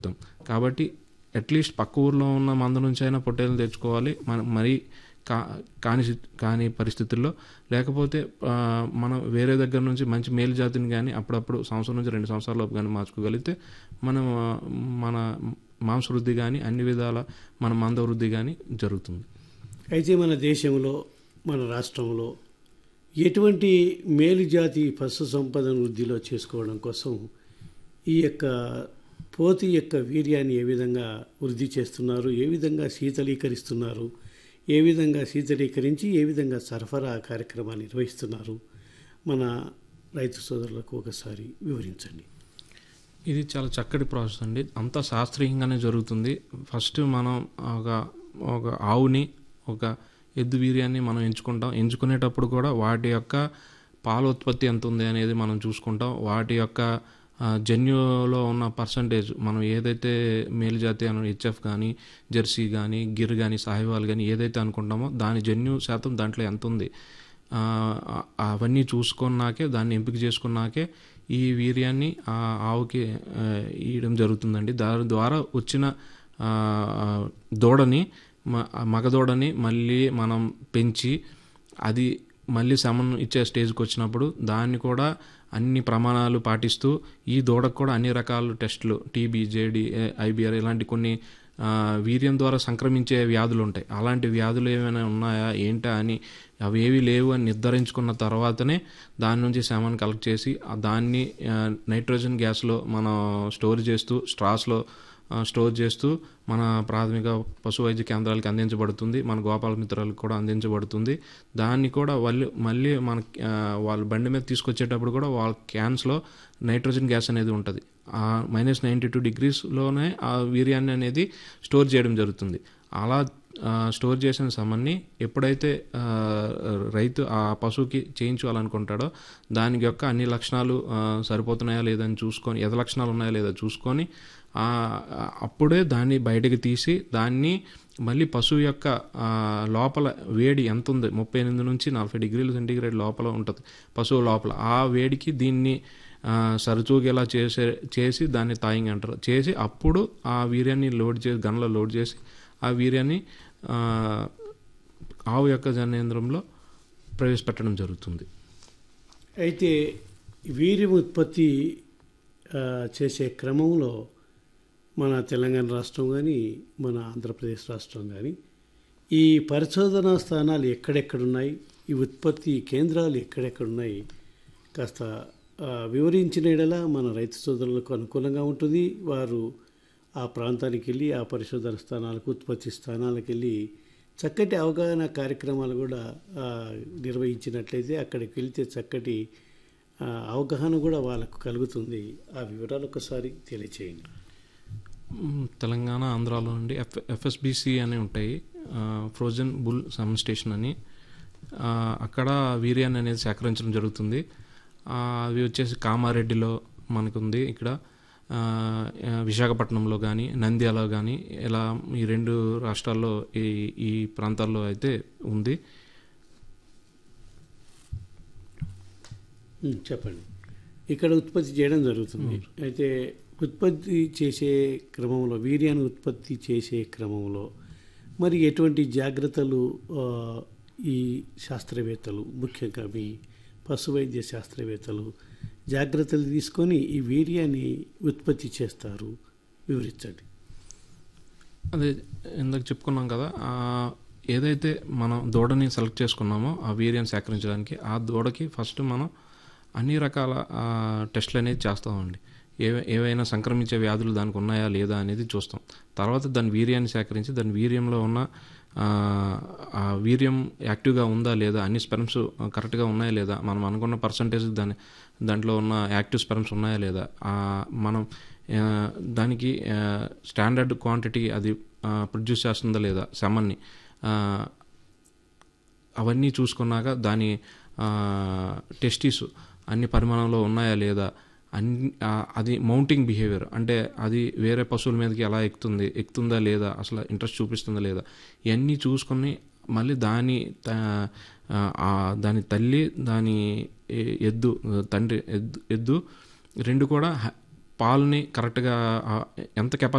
చెప్తాం కాబట్టి అట్లీస్ట్ పక్క ఊర్లో ఉన్న మంద నుంచి అయినా పొట్టేలు తెచ్చుకోవాలి మనం మరీ కా కాని సి- కాని పరిస్థితుల్లో లేకపోతే ఆ, మనం వేరే దగ్గర నుంచి మంచి మేలు జాతిని కానీ అప్పుడప్పుడు సంవత్సరం నుంచి రెండు సంవత్సరాల లోపు కానీ మార్చుకోగలిగితే మనం ఆ, మన మాంస వృద్ధి కానీ అన్ని విధాల మన మంద వృద్ధి కానీ జరుగుతుంది అయితే మన దేశంలో మన రాష్ట్రంలో ఎటువంటి మేలు జాతి పశు సంపదను వృద్ధిలో చేసుకోవడం కోసం ఈ యొక్క పోతి యొక్క వీర్యాన్ని ఏ విధంగా వృద్ధి చేస్తున్నారు ఏ విధంగా శీతలీకరిస్తున్నారు ఏ విధంగా శీతలీకరించి ఏ విధంగా సరఫరా కార్యక్రమాన్ని నిర్వహిస్తున్నారు మన రైతు సోదరులకు ఒకసారి వివరించండి ఇది చాలా చక్కటి ప్రాసెస్ అండి అంతా శాస్త్రీయంగానే జరుగుతుంది ఫస్ట్ మనం ఒక ఒక ఆవుని ఒక ఎద్దు వీర్యాన్ని మనం ఎంచుకుంటాం ఎంచుకునేటప్పుడు కూడా వాటి యొక్క పాల ఉత్పత్తి ఎంత ఉంది అనేది మనం చూసుకుంటాం వాటి యొక్క ఆ, జన్యులో ఉన్న పర్సంటేజ్ మనం ఏదైతే మేలు జాతి అని హెచ్ఎఫ్ కానీ జెర్సీ కానీ గిర్ కానీ సాహివాల్ కానీ ఏదైతే అనుకుంటామో దాని జన్యు శాతం దాంట్లో ఎంత ఉంది ఆ, అవన్నీ చూసుకున్నాకే దాన్ని ఎంపిక చేసుకున్నాకే ఈ వీర్యాన్ని ఆ ఆవుకి ఆ, ఇవ్వడం జరుగుతుందండి దాని ద్వారా వచ్చిన ఆ, ఆ, దూడని మ- ఆ మగ దూడని మళ్ళీ మనం పెంచి అది మళ్ళీ సమన్ ఇచ్చే స్టేజ్కి వచ్చినప్పుడు దాన్ని కూడా అన్ని ప్రమాణాలు పాటిస్తూ ఈ దూడకు కూడా అన్ని రకాల టెస్టులు టీబీ జేడి ఐబిఆర్ ఇలాంటి కొన్ని ఆ, వీర్యం ద్వారా సంక్రమించే వ్యాధులు ఉంటాయి అలాంటి వ్యాధులు ఏమైనా ఉన్నాయా ఏంటా అని అవి ఏవి లేవు అని నిర్ధారించుకున్న తర్వాతనే దాని నుంచి సెమన్ కలెక్ట్ చేసి ఆ దాన్ని ఆ, నైట్రోజన్ గ్యాస్లో మనం స్టోర్ చేస్తూ స్ట్రాస్లో ఆ, స్టోర్ చేస్తూ మన ప్రాథమిక పశు వైద్య కేంద్రాలకు అందించబడుతుంది మన గోపాల మిత్రాలకు కూడా అందించబడుతుంది దాన్ని కూడా వాళ్ళు మళ్ళీ మన ఆ, వాళ్ళు బండి మీద తీసుకొచ్చేటప్పుడు కూడా వాళ్ళ క్యాన్స్లో నైట్రోజన్ గ్యాస్ అనేది ఉంటుంది ఆ మైనస్ నైంటీ టూ డిగ్రీస్లోనే ఆ వీర్యాన్ని అనేది స్టోర్ చేయడం జరుగుతుంది అలా ఆ, స్టోర్ చేసిన సమన్ని ఎప్పుడైతే ఆ, రైతు ఆ పశువుకి చేయించాలనుకుంటాడో దానికి యొక్క అన్ని లక్షణాలు ఆ, సరిపోతున్నాయా లేదా అని చూసుకొని ఎద లక్షణాలు ఉన్నాయా లేదా చూసుకొని ఆ, అప్పుడే దాన్ని బయటకు తీసి దాన్ని మళ్ళీ పశువు యొక్క ఆ, లోపల వేడి ఎంత ఉంది ముప్పై ఎనిమిది నుంచి నలభై డిగ్రీల సెంటీగ్రేడ్ లోపల ఉంటుంది పశువు లోపల ఆ వేడికి దీన్ని ఆ, సరిచూగేలా చేసే చేసి దాన్ని తాయింగ్ అంటారు చేసి అప్పుడు ఆ వీర్యాన్ని లోడ్ చేసి గన్లో లోడ్ చేసి ఆ వీర్యాన్ని ఆ, ఆవు యొక్క జనేంద్రంలో ప్రవేశపెట్టడం జరుగుతుంది అయితే వీర్యం ఉత్పత్తి ఆ, చేసే క్రమంలో మన తెలంగాణ రాష్ట్రం కానీ మన ఆంధ్రప్రదేశ్ రాష్ట్రం కానీ ఈ పరిశోధనా స్థానాలు ఎక్కడెక్కడున్నాయి ఈ ఉత్పత్తి కేంద్రాలు ఎక్కడెక్కడున్నాయి కాస్త ఆ, వివరించిన ఎడల మన రైతు సోదరులకు అనుకూలంగా ఉంటుంది వారు ఆ ప్రాంతానికి వెళ్ళి ఆ పరిశోధన స్థానాలకు ఉత్పత్తి స్థానాలకు వెళ్ళి చక్కటి అవగాహన కార్యక్రమాలు కూడా ఆ, నిర్వహించినట్లయితే అక్కడికి వెళ్తే చక్కటి ఆ, అవగాహన కూడా వాళ్ళకు కలుగుతుంది ఆ వివరాలు ఒకసారి తెలియచేయండి మ్, తెలంగాణ ఆంధ్రాలో నుండి ఎఫ్ ఎఫ్ఎస్బిసి అని ఉంటాయి ఫ్రోజన్ బుల్ సమ్ స్టేషన్ అని ఆ, అక్కడ వీర్యాన్ని అనేది సేకరించడం జరుగుతుంది ఆ, అవి వచ్చేసి కామారెడ్డిలో మనకుంది ఇక్కడ ఆ, ఆ, విశాఖపట్నంలో కానీ నంద్యాలలో కానీ ఇలా ఈ రెండు రాష్ట్రాల్లో ఈ ఈ ప్రాంతాల్లో అయితే ఉంది ఉమ్, చెప్పండి ఇక్కడ ఉత్పత్తి చేయడం జరుగుతుంది అయితే ఉత్పత్తి చేసే క్రమంలో వీర్యాన్ని ఉత్పత్తి చేసే క్రమంలో మరి ఎటువంటి జాగ్రత్తలు ఆ, ఈ శాస్త్రవేత్తలు ముఖ్యంగా మీ పశు వైద్య శాస్త్రవేత్తలు జాగ్రత్తలు తీసుకొని ఈ వీర్యాన్ని ఉత్పత్తి చేస్తారు వివరించండి అదే ఇందాక చెప్పుకున్నాం కదా ఆ, ఏదైతే మనం దూడని సెలెక్ట్ చేసుకున్నామో ఆ వీర్యాన్ని సేకరించడానికి ఆ దూడకి ఫస్ట్ మనం అన్ని రకాల ఆ, టెస్టులు అనేది చేస్తామండి ఏ ఏవైనా సంక్రమించే వ్యాధులు దానికి ఉన్నాయా లేదా అనేది చూస్తాం తర్వాత దాని వీర్యాన్ని సేకరించి దాని వీర్యంలో ఉన్న ఆ, ఆ వీర్యం యాక్టివ్గా ఉందా లేదా అన్ని స్పెరమ్స్ కరెక్ట్గా ఉన్నాయా లేదా మనం అనుకున్న పర్సంటేజ్ దాని దాంట్లో ఉన్న యాక్టివ్ స్పెరమ్స్ ఉన్నాయా లేదా ఆ, మనం ఆ, దానికి స్టాండర్డ్ క్వాంటిటీ అది ప్రొడ్యూస్ చేస్తుందా లేదా సెమన్ని ఆ, అవన్నీ చూసుకున్నాక దాని టెస్టీస్ అన్ని పరిమాణంలో ఉన్నాయా లేదా అన్ని ఆ, అది మౌంటింగ్ బిహేవియర్ అంటే అది వేరే పశువుల మీదకి ఎలా ఎక్కుతుంది ఎక్కుతుందా లేదా అసలు ఇంట్రెస్ట్ చూపిస్తుందా లేదా ఇవన్నీ చూసుకొని మళ్ళీ దాని త- ఆ, దాని తల్లి దాని ఎ- ఎద్దు తండ్రి ఎద్దు ఎద్దు రెండు కూడా హ- పాలని కరెక్ట్గా ఎంత కెపాసిటీ